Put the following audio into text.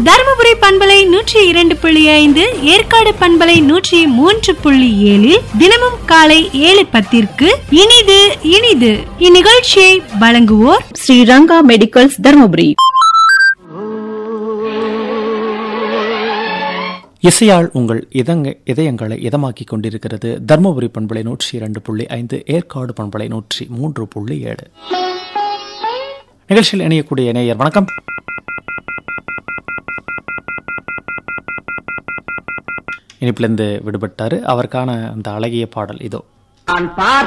தருமபுரி பண்பலை நூற்றி இரண்டு புள்ளி ஐந்து ஏற்காடு பண்பலை நூற்றி மூன்று புள்ளி ஏழில் தினமும் காலை ஏழு பத்திற்கு இனிது இனிது இந்நிகழ்ச்சியை வழங்குவோர் ஸ்ரீரங்கா மெடிக்கல்ஸ் தர்மபுரி இசையால் உங்கள் இதங்க இதயங்களை இதமாக்கிக் கொண்டிருக்கிறது தர்மபுரி பண்பலை நூற்றி இரண்டு புள்ளி ஐந்து ஏற்காடு பண்பலை நூற்றி மூன்று புள்ளி ஏழு நிகழ்ச்சியில் இணையக்கூடிய நேயர் வணக்கம் இனிப்பிலிருந்து விடுபட்டாரு அவருக்கான அந்த அழகிய பாடல் இதோ நான் பார்த்த